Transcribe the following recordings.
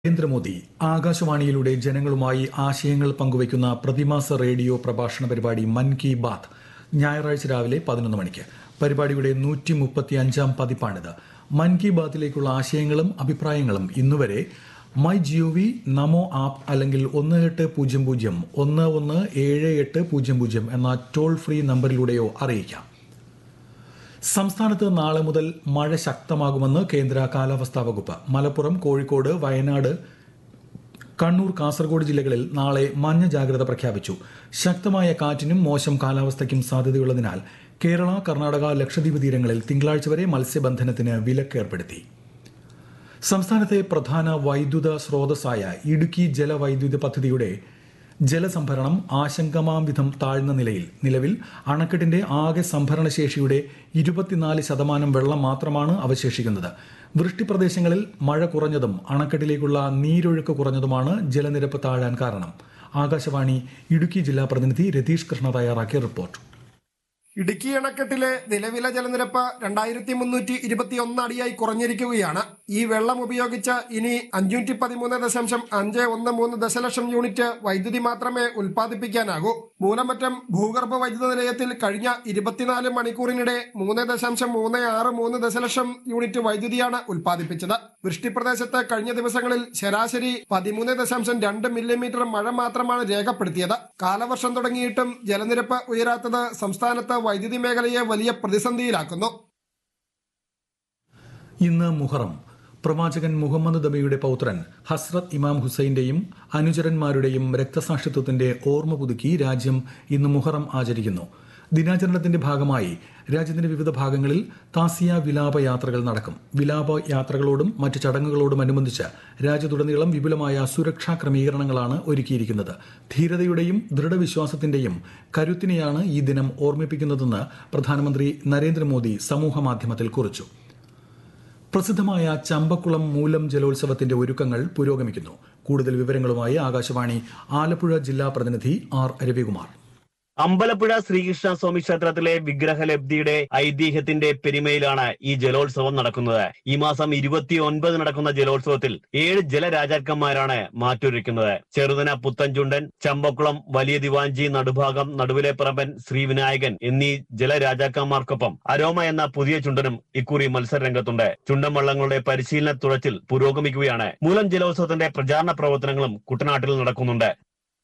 നരേന്ദ്രമോദി ആകാശവാണിയിലൂടെ ജനങ്ങളുമായി ആശയങ്ങൾ പങ്കുവയ്ക്കുന്ന പ്രതിമാസ റേഡിയോ പ്രഭാഷണ പരിപാടി മൻ കി ബാത്ത് ഞായറാഴ്ച രാവിലെ പതിനൊന്ന് മണിക്ക് പരിപാടിയുടെ നൂറ്റി മുപ്പത്തി അഞ്ചാം പതിപ്പാണിത് മൻ കി ബാത്തിലേക്കുള്ള ആശയങ്ങളും അഭിപ്രായങ്ങളും ഇന്നുവരെ മൈ ജിഒവി നമോ ആപ്പ് അല്ലെങ്കിൽ ഒന്ന് എട്ട് പൂജ്യം പൂജ്യം ഒന്ന് ഒന്ന് ഏഴ് എട്ട് പൂജ്യം പൂജ്യം എന്ന ടോൾ ഫ്രീ നമ്പറിലൂടെയോ അറിയിക്കാം സംസ്ഥാനത്ത് നാളെ മുതൽ മഴ ശക്തമാകുമെന്ന് കേന്ദ്ര കാലാവസ്ഥാ വകുപ്പ് മലപ്പുറം കോഴിക്കോട് വയനാട് കണ്ണൂർ കാസർഗോഡ് ജില്ലകളിൽ നാളെ മഞ്ഞ ജാഗ്രത പ്രഖ്യാപിച്ചു ശക്തമായ കാറ്റിനും മോശം കാലാവസ്ഥയ്ക്കും സാധ്യതയുള്ളതിനാൽ കേരള കർണാടക ലക്ഷദ്വീപ് തീരങ്ങളിൽ തിങ്കളാഴ്ച വരെ മത്സ്യബന്ധനത്തിന് വിലക്ക് ഏർപ്പെടുത്തി സംസ്ഥാനത്തെ പ്രധാന വൈദ്യുത സ്രോതസ്സായ ഇടുക്കി ജലവൈദ്യുത പദ്ധതിയുടെ ജലസംഭരണം ആശങ്കമാം വിധം താഴ്ന്ന നിലയിൽ നിലവിൽ അണക്കെട്ടിന്റെ ആകെ സംഭരണ ശേഷിയുടെ ഇരുപത്തിനാല് ശതമാനം വെള്ളം മാത്രമാണ് അവശേഷിക്കുന്നത് വൃഷ്ടിപ്രദേശങ്ങളിൽ മഴ കുറഞ്ഞതും അണക്കെട്ടിലേക്കുള്ള നീരൊഴുക്ക് കുറഞ്ഞതുമാണ് ജലനിരപ്പ് താഴാൻ കാരണം ആകാശവാണി ഇടുക്കി ജില്ലാ പ്രതിനിധി രതീഷ് കൃഷ്ണ തയ്യാറാക്കിയ റിപ്പോർട്ട് ഇടുക്കി അണക്കെട്ടിലെ നിലവിലെ ജലനിരപ്പ് രണ്ടായിരത്തി മുന്നൂറ്റി ഇരുപത്തി ഒന്ന് അടിയായി കുറഞ്ഞിരിക്കുകയാണ് ഈ വെള്ളം ഉപയോഗിച്ച് ഇനി അഞ്ഞൂറ്റി പതിമൂന്ന് ദശാംശം അഞ്ച് ഒന്ന് മൂന്ന് ദശലക്ഷം യൂണിറ്റ് വൈദ്യുതി മാത്രമേ ഉൽപ്പാദിപ്പിക്കാനാകൂ മൂലമറ്റം ഭൂഗർഭ വൈദ്യുത നിലയത്തിൽ കഴിഞ്ഞ ഇരുപത്തിനാല് മണിക്കൂറിനിടെ മൂന്ന് ദശാംശം മൂന്ന് ആറ് മൂന്ന് ദശലക്ഷം യൂണിറ്റ് വൈദ്യുതിയാണ് ഉൽപ്പാദിപ്പിച്ചത് വൃഷ്ടിപ്രദേശത്ത് കഴിഞ്ഞ ദിവസങ്ങളിൽ ശരാശരി പതിമൂന്ന് ദശാംശം രണ്ട് മില്ലിമീറ്റർ മഴ മാത്രമാണ് രേഖപ്പെടുത്തിയത് കാലവർഷം തുടങ്ങിയിട്ടും ജലനിരപ്പ് ഉയരാത്തത് സംസ്ഥാനത്ത് വൈദ്യുതി മേഖലയെ വലിയ പ്രതിസന്ധിയിലാക്കുന്നു ഇന്ന് മുഹറം പ്രവാചകൻ മുഹമ്മദ് ദബിയുടെ പൗത്രൻ ഹസ്രത്ത് ഇമാം ഹുസൈന്റെയും അനുചരന്മാരുടെയും രക്തസാക്ഷിത്വത്തിന്റെ ഓർമ്മ പുതുക്കി രാജ്യം ഇന്ന് മുഹറം ആചരിക്കുന്നു ദിനാചരണത്തിന്റെ ഭാഗമായി രാജ്യത്തിന്റെ വിവിധ ഭാഗങ്ങളിൽ താസിയ വിലാപ യാത്രകൾ നടക്കും വിലാപ യാത്രകളോടും മറ്റ് ചടങ്ങുകളോടും അനുബന്ധിച്ച് രാജ്യത്തുടനീളം വിപുലമായ സുരക്ഷാ ക്രമീകരണങ്ങളാണ് ഒരുക്കിയിരിക്കുന്നത് ധീരതയുടെയും ദൃഢവിശ്വാസത്തിന്റെയും കരുത്തിനെയാണ് ഈ ദിനം ഓർമ്മിപ്പിക്കുന്നതെന്ന് പ്രധാനമന്ത്രി നരേന്ദ്രമോദി സമൂഹമാധ്യമത്തിൽ കുറിച്ചു പ്രസിദ്ധമായ ചമ്പക്കുളം മൂലം ജലോത്സവത്തിന്റെ ഒരുക്കങ്ങൾ പുരോഗമിക്കുന്നു കൂടുതൽ വിവരങ്ങളുമായി ആകാശവാണി ആലപ്പുഴ ജില്ലാ പ്രതിനിധി ആർ രവികുമാർ അമ്പലപ്പുഴ ശ്രീകൃഷ്ണ സ്വാമി ക്ഷേത്രത്തിലെ വിഗ്രഹലബ്ധിയുടെ ഐതിഹ്യത്തിന്റെ പെരുമയിലാണ് ഈ ജലോത്സവം നടക്കുന്നത് ഈ മാസം ഇരുപത്തി ഒൻപത് നടക്കുന്ന ജലോത്സവത്തിൽ ഏഴ് ജലരാജാക്കന്മാരാണ് മാറ്റൊരുക്കുന്നത് ചെറുതന പുത്തൻചുണ്ടൻ ചമ്പക്കുളം വലിയ ദിവാഞ്ചി നടുഭാഗം നടുവിലെ പറമ്പൻ ശ്രീവിനായകൻ എന്നീ ജലരാജാക്കന്മാർക്കൊപ്പം അരോമ എന്ന പുതിയ ചുണ്ടനും ഇക്കുറി മത്സരരംഗത്തുണ്ട് ചുണ്ടൻ വള്ളങ്ങളുടെ പരിശീലന തുഴച്ചിൽ പുരോഗമിക്കുകയാണ് മൂലം ജലോത്സവത്തിന്റെ പ്രചാരണ പ്രവർത്തനങ്ങളും കുട്ടനാട്ടിൽ നടക്കുന്നുണ്ട്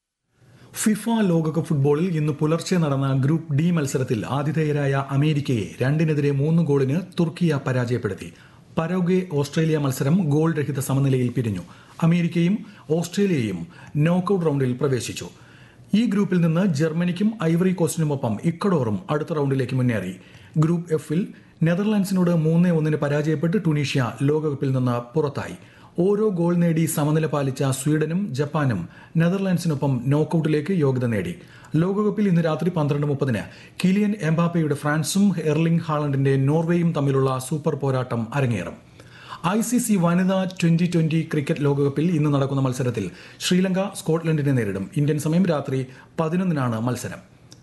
ഫിഫ ലോകകപ്പ് ഫുട്ബോളിൽ ഇന്ന് പുലർച്ചെ നടന്ന ഗ്രൂപ്പ് ഡി മത്സരത്തിൽ ആതിഥേയരായ അമേരിക്കയെ രണ്ടിനെതിരെ മൂന്ന് ഗോളിന് തുർക്കിയ പരാജയപ്പെടുത്തി പരോഗെ ഓസ്ട്രേലിയ മത്സരം ഗോൾ രഹിത സമനിലയിൽ പിരിഞ്ഞു അമേരിക്കയും ഓസ്ട്രേലിയയും നോക്കൌട്ട് റൗണ്ടിൽ പ്രവേശിച്ചു ഈ ഗ്രൂപ്പിൽ നിന്ന് ജർമ്മനിക്കും ഐവറി കോസ്റ്റിനുമൊപ്പം ഇക്കഡോറും അടുത്ത റൗണ്ടിലേക്ക് മുന്നേറി ഗ്രൂപ്പ് എഫിൽ നെതർലാൻഡ്സിനോട് മൂന്ന് ഒന്നിന് പരാജയപ്പെട്ട് ടുണീഷ്യ ലോകകപ്പിൽ നിന്ന് പുറത്തായി ഓരോ ഗോൾ നേടി സമനില പാലിച്ച സ്വീഡനും ജപ്പാനും നെതർലാൻഡ്സിനൊപ്പം നോക്കൌട്ടിലേക്ക് യോഗ്യത നേടി ലോകകപ്പിൽ ഇന്ന് രാത്രി പന്ത്രണ്ട് മുപ്പതിന് കിലിയൻ എംബാപ്പയുടെ ഫ്രാൻസും എർലിംഗ് ഹാളണ്ടിന്റെ നോർവേയും തമ്മിലുള്ള സൂപ്പർ പോരാട്ടം അരങ്ങേറും ഐ സി സി വനിതാ ട്വന്റി ട്വന്റി ക്രിക്കറ്റ് ലോകകപ്പിൽ ഇന്ന് നടക്കുന്ന മത്സരത്തിൽ ശ്രീലങ്ക സ്കോട്ട്ലൻഡിനെ നേരിടും ഇന്ത്യൻ സമയം രാത്രി പതിനൊന്നിനാണ് മത്സരം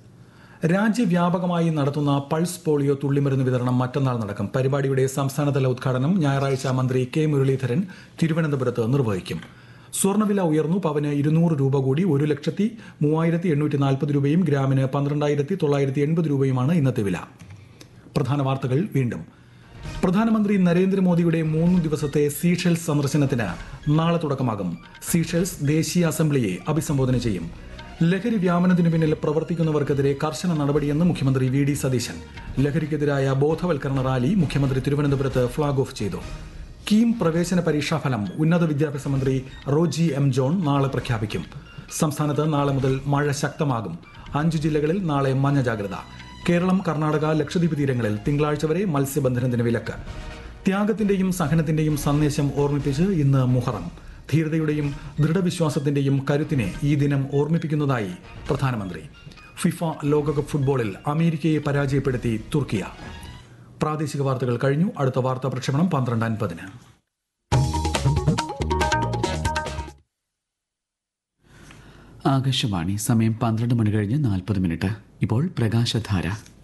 രാജ്യവ്യാപകമായി നടത്തുന്ന പൾസ് പോളിയോ തുള്ളിമരുന്ന് വിതരണം മറ്റന്നാൾ നടക്കും പരിപാടിയുടെ സംസ്ഥാനതല ഉദ്ഘാടനം ഞായറാഴ്ച മന്ത്രി കെ മുരളീധരൻ തിരുവനന്തപുരത്ത് നിർവഹിക്കും സ്വർണ്ണവില ഉയർന്നു പവന് ഇരുന്നൂറ് രൂപ കൂടി ഒരു ലക്ഷത്തി മൂവായിരത്തി എണ്ണൂറ്റി നാൽപ്പത് രൂപയും ഗ്രാമിന് പന്ത്രണ്ടായിരത്തി തൊള്ളായിരത്തി എൺപത് രൂപയുമാണ് ഇന്നത്തെ വില പ്രധാന വാർത്തകൾ വീണ്ടും പ്രധാനമന്ത്രി നരേന്ദ്രമോദിയുടെ മൂന്ന് ദിവസത്തെ സീഷെൽസ് സന്ദർശനത്തിന് നാളെ തുടക്കമാകും സീഷെൽസ് ദേശീയ അസംബ്ലിയെ അഭിസംബോധന ചെയ്യും ലഹരി വ്യാപനത്തിനു പിന്നിൽ പ്രവർത്തിക്കുന്നവർക്കെതിരെ കർശന നടപടിയെന്ന് മുഖ്യമന്ത്രി വി ഡി സതീശൻ ലഹരിക്കെതിരായ ബോധവൽക്കരണ റാലി മുഖ്യമന്ത്രി തിരുവനന്തപുരത്ത് ഫ്ളാഗ് ഓഫ് ചെയ്തു കീം പ്രവേശന പരീക്ഷാ ഫലം ഉന്നത വിദ്യാഭ്യാസ മന്ത്രി റോജി എം ജോൺ നാളെ പ്രഖ്യാപിക്കും സംസ്ഥാനത്ത് നാളെ മുതൽ മഴ ശക്തമാകും അഞ്ചു ജില്ലകളിൽ നാളെ മഞ്ഞ ജാഗ്രത കേരളം കർണാടക ലക്ഷദ്വീപ് തീരങ്ങളിൽ തിങ്കളാഴ്ച വരെ മത്സ്യബന്ധനത്തിന് വിലക്ക് ത്യാഗത്തിന്റെയും സഹനത്തിന്റെയും സന്ദേശം ഓർമ്മിപ്പിച്ച് ഇന്ന് മുഹറം ധീരതയുടെയും ദൃഢവിശ്വാസത്തിന്റെയും കരുത്തിനെ ഈ ദിനം ഓർമ്മിപ്പിക്കുന്നതായി പ്രധാനമന്ത്രി ഫിഫ ലോകകപ്പ് ഫുട്ബോളിൽ അമേരിക്കയെ പരാജയപ്പെടുത്തി തുർക്കിയ പ്രാദേശിക വാർത്തകൾ കഴിഞ്ഞു അടുത്ത വാർത്താ പ്രക്ഷേപണം പന്ത്രണ്ട് അൻപതിന് ആകാശവാണി സമയം പന്ത്രണ്ട് മണി കഴിഞ്ഞ് നാൽപ്പത് മിനിറ്റ് ഇപ്പോൾ പ്രകാശധാര